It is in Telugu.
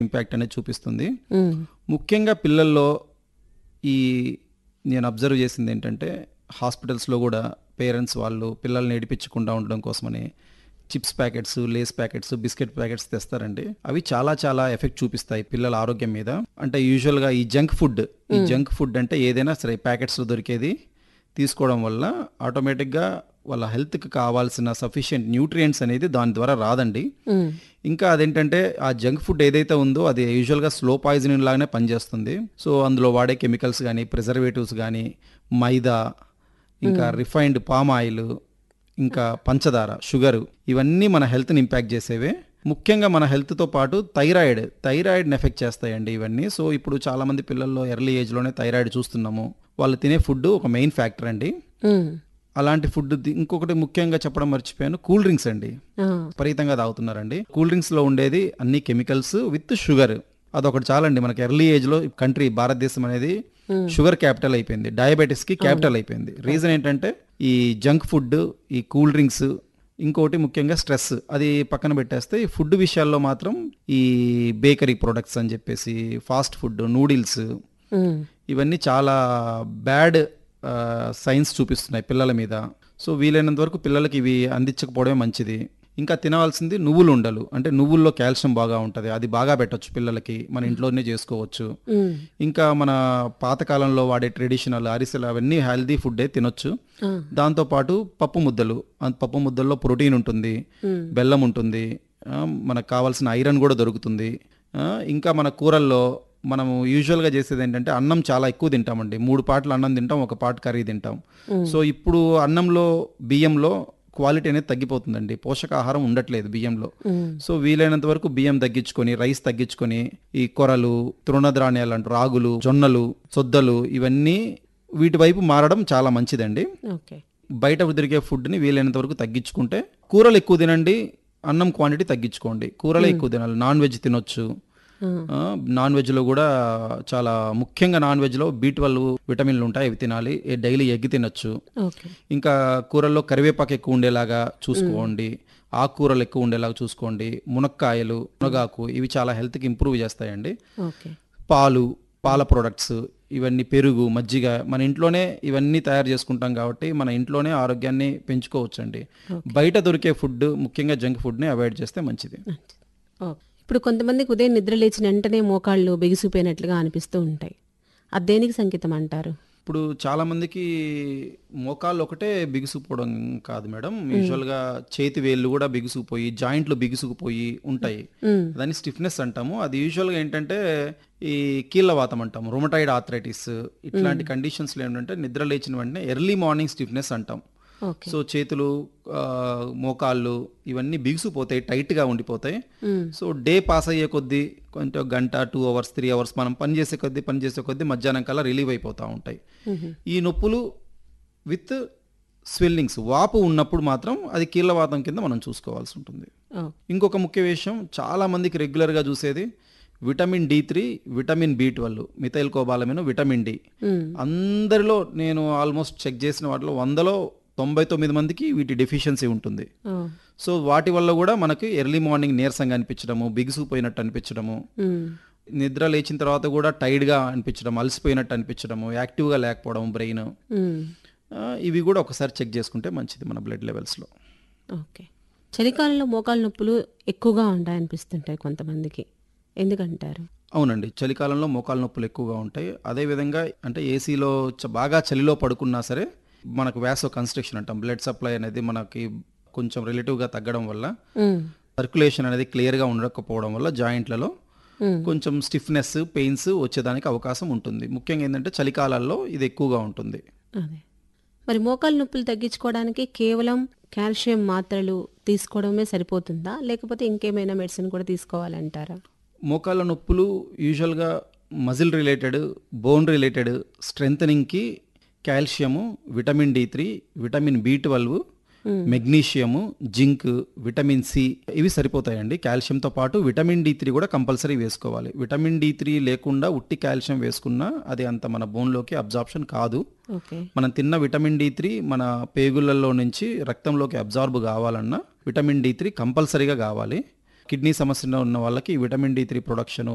ఇంపాక్ట్ అనేది చూపిస్తుంది ఉమ్, ముఖ్యంగా పిల్లల్లో ఈ నేను అబ్జర్వ్ చేసింది ఏంటంటే హాస్పిటల్స్లో కూడా పేరెంట్స్ వాళ్ళు పిల్లల్ని ఏడిపించకుండా ఉండడం కోసమని chips packets Lay's packets biscuit packets తెస్తారండి అవి చాలా చాలా ఎఫెక్ట్ చూపిస్తాయి పిల్లల ఆరోగ్యం మీద అంటే యూజువల్గా ఈ జంక్ ఫుడ్ ఈ జంక్ ఫుడ్ అంటే ఏదైనా సరే ప్యాకెట్స్లో దొరికేది తీసుకోవడం వల్ల ఆటోమేటిక్గా వాళ్ళ హెల్త్కి కావాల్సిన సఫిషియెంట్ న్యూట్రియంట్స్ అనేది దాని ద్వారా రాదండి ఉమ్, ఇంకా అదేంటంటే ఆ జంక్ ఫుడ్ ఏదైతే ఉందో అది యూజువల్గా స్లో పాయిజనింగ్ లాగానే పనిచేస్తుంది సో అందులో వాడే కెమికల్స్ కానీ ప్రిజర్వేటివ్స్ కానీ మైదా ఇంకా రిఫైన్డ్ పామ్ ఆయిల్ ఇంకా పంచదార షుగర్ ఇవన్నీ మన హెల్త్ని ఇంపాక్ట్ చేసేవే ముఖ్యంగా మన హెల్త్తో పాటు థైరాయిడ్ థైరాయిడ్ని ఎఫెక్ట్ చేస్తాయండి ఇవన్నీ సో ఇప్పుడు చాలామంది పిల్లల్లో ఎర్లీ ఏజ్లోనే థైరాయిడ్ చూస్తున్నాము వాళ్ళు తినే ఫుడ్ ఒక మెయిన్ ఫ్యాక్టర్ అండి ఉమ్, అలాంటి ఫుడ్ ది- ఇంకొకటి ముఖ్యంగా చెప్పడం మర్చిపోయాను కూల్ డ్రింక్స్ అండి ఆ, విపరీతంగా తాగుతున్నారండి కూల్ డ్రింక్స్ లో ఉండేది అన్ని కెమికల్స్ విత్ షుగర్ అదొకటి చాలండి మనకి ఎర్లీ ఏజ్ లో కంట్రీ భారతదేశం అనేది షుగర్ క్యాపిటల్ అయిపోయింది డయాబెటీస్ కి క్యాపిటల్ అయిపోయింది రీజన్ ఏంటంటే ఈ జంక్ ఫుడ్ ఈ కూల్ డ్రింక్స్ ఇంకోటి ముఖ్యంగా స్ట్రెస్ అది పక్కన పెట్టేస్తే ఈ ఫుడ్ విషయాల్లో మాత్రం ఈ బేకరీ ప్రొడక్ట్స్ అని చెప్పేసి ఫాస్ట్ ఫుడ్ నూడిల్స్ ఉమ్, ఇవన్నీ చాలా బ్యాడ్ సైన్స్ చూపిస్తున్నాయి పిల్లల మీద సో వీలైనంత వరకు పిల్లలకి ఇవి అందించకపోవడమే మంచిది ఇంకా తినవలసింది నువ్వులు ఉండలు అంటే నువ్వుల్లో కాల్షియం బాగా ఉంటుంది అది బాగా పెట్టొచ్చు పిల్లలకి మన ఇంట్లోనే చేసుకోవచ్చు ఉమ్, ఇంకా మన పాతకాలంలో వాడే ట్రెడిషనల్ అరిసెలు అవన్నీ హెల్దీ ఫుడ్డే తినొచ్చు ఆ, దాంతోపాటు పప్పు ముద్దలు ఆ పప్పు ముద్దల్లో ప్రోటీన్ ఉంటుంది ఉమ్, బెల్లం ఉంటుంది ఆ, మనకు కావాల్సిన ఐరన్ కూడా దొరుకుతుంది ఆ, ఇంకా మన కూరల్లో మనము యూజువల్గా చేసేది ఏంటంటే అన్నం చాలా ఎక్కువ తింటామండి మూడు పాటలు అన్నం తింటాం ఒక పాట కర్రీ తింటాం సో ఇప్పుడు అన్నంలో బియ్యంలో క్వాలిటీ అనేది తగ్గిపోతుందండి పోషకాహారం ఉండట్లేదు బియ్యంలో ఉమ్, సో వీలైనంత వరకు బియ్యం తగ్గించుకొని రైస్ తగ్గించుకొని ఈ కొరలు తృణధాన్యాలు అంటారు రాగులు జొన్నలు సొద్దలు ఇవన్నీ వీటి వైపు మారడం చాలా మంచిదండి ఓకే బయట దొరికే ఫుడ్ని వీలైనంత వరకు తగ్గించుకుంటే కూరలు ఎక్కువ తినండి అన్నం క్వాంటిటీ తగ్గించుకోండి కూరలే ఎక్కువ తినాలి నాన్ వెజ్ తినొచ్చు ఆ, ఆ, నాన్ వెజ్లో కూడా చాలా ముఖ్యంగా నాన్ వెజ్లో బీ ట్వెల్వ్ విటమిన్లు ఉంటాయి అవి తినాలి ఏ- డైలీ ఎగ్ తినొచ్చు ఓకే ఇంకా కూరల్లో కరివేపాకు ఎక్కువ ఉండేలాగా చూసుకోండి ఆకుకూరలు ఎక్కువ ఉండేలాగా చూసుకోండి మునక్కాయలు మునగాకు ఇవి చాలా హెల్త్కి ఇంప్రూవ్ చేస్తాయండి ఓకే పాలు పాల ప్రొడక్ట్స్ ఇవన్నీ పెరుగు మజ్జిగ మన ఇంట్లోనే ఇవన్నీ తయారు చేసుకుంటాం కాబట్టి మన ఇంట్లోనే ఆరోగ్యాన్ని పెంచుకోవచ్చండి బయట దొరికే ఫుడ్ ముఖ్యంగా జంక్ ఫుడ్ని అవాయిడ్ చేస్తే మంచిది మంచిది. ఓకే ఇప్పుడు కొంతమందికి ఉదయం నిద్ర లేచిన వెంటనే మోకాళ్ళు బిగిసిపోయినట్లుగా అనిపిస్తూ ఉంటాయి అది దేనికి సంకేతం అంటారు ఇప్పుడు చాలా మందికి మోకాళ్ళు ఒకటే బిగుసుకుపోవడం కాదు మేడం యూజువల్గా చేతి వేళ్ళు కూడా బిగుసుకుపోయి జాయింట్లు బిగుసుకుపోయి ఉంటాయి ఉమ్, దాన్ని స్టిఫ్నెస్ అంటాము అది యూజువల్గా ఏంటంటే ఈ కీళ్ళవాతం అంటాము రొమటైడ్ ఆథరైటిస్ ఇట్లాంటి కండిషన్స్లో ఏంటంటే నిద్ర లేచిన వెంటనే ఎర్లీ మార్నింగ్ స్టిఫ్నెస్ అంటాం ఓకే సో చేతులు ఆ, మోకాళ్ళు ఇవన్నీ బిగుసిపోతాయి టైట్గా ఉండిపోతాయి ఉమ్, సో డే పాస్ అయ్యే కొద్దీ కొంచెం గంట టూ అవర్స్ త్రీ అవర్స్ మనం పని చేసే కొద్దీ పని చేసే కొద్దీ మధ్యాహ్నం కల్లా రిలీవ్ అయిపోతూ ఉంటాయి ఉహు, ఈ నొప్పులు విత్ స్వెల్లింగ్స్ వాపు ఉన్నప్పుడు మాత్రం అది కీళ్ళవాతం కింద మనం చూసుకోవాల్సి ఉంటుంది ఓ, ఇంకొక ముఖ్య విషయం చాలా మందికి రెగ్యులర్గా చూసేది vitamin D three vitamin B twelve methylcobalamin vitamin D um, అందరిలో నేను ఆల్మోస్ట్ చెక్ చేసిన వాటిలో వందలో తొంభై తొమ్మిది మందికి వీటి డెఫిషియన్సీ ఉంటుంది ఓ, సో వాటి వల్ల కూడా మనకి ఎర్లీ మార్నింగ్ నీరసంగా అనిపించడము బిగుసుకుపోయినట్టు అనిపించడము ఉమ్, నిద్ర లేచిన తర్వాత కూడా టైర్డ్గా అనిపించడం అలసిపోయినట్టు అనిపించడము యాక్టివ్గా లేకపోవడం బ్రెయిన్ ఉమ్, ఇవి కూడా ఒకసారి చెక్ చేసుకుంటే మంచిది మన బ్లడ్ లెవెల్స్లో ఓకే చలికాలంలో మోకాళ్ళ నొప్పులు ఎక్కువగా ఉంటాయనిపిస్తుంటాయి కొంతమందికి ఎందుకంటారు అవునండి చలికాలంలో మోకాలు నొప్పులు ఎక్కువగా ఉంటాయి అదేవిధంగా అంటే ఏసీలో చ- బాగా చలిలో పడుకున్నా సరే మనకు వ్యాసో కన్స్ట్రక్షన్ అంటాం బ్లడ్ సప్లై అనేది మనకి కొంచెం రిలేటివ్గా తగ్గడం వల్ల ఉమ్, సర్క్యులేషన్ అనేది క్లియర్గా ఉండకపోవడం వల్ల జాయింట్లలో ఉమ్, కొంచెం స్టిఫ్నెస్ పెయిన్స్ వచ్చేదానికి అవకాశం ఉంటుంది ముఖ్యంగా ఏంటంటే చలికాలాల్లో ఇది ఎక్కువగా ఉంటుంది అదే మరి మోకాళ్ళ నొప్పులు తగ్గించుకోవడానికి కేవలం కాల్షియం మాత్రలు తీసుకోవడమే సరిపోతుందా లేకపోతే ఇంకేమైనా మెడిసిన్ కూడా తీసుకోవాలంటారా మోకాళ్ళ నొప్పులు యూజువల్గా మజిల్ రిలేటెడ్ బోన్ రిలేటెడ్ స్ట్రెంథనింగ్కి calcium vitamin D three vitamin B twelve magnesium zinc vitamin C ఇవి సరిపోతాయండి కాల్షియంతో పాటు విటమిన్ డి త్రీ కూడా కంపల్సరీ వేసుకోవాలి విటమిన్ డి త్రీ లేకుండా ఉట్టి కాల్షియం వేసుకున్నా అది అంత మన బోన్లోకి అబ్జార్ప్షన్ కాదు ఓకే మనం తిన్న విటమిన్ డి త్రీ మన పేగులలో నుంచి రక్తంలోకి అబ్జార్బ్ కావాలన్నా విటమిన్ డి త్రీ కంపల్సరీగా కావాలి కిడ్నీ సమస్య ఉన్న వాళ్ళకి విటమిన్ డి త్రీ ప్రొడక్షన్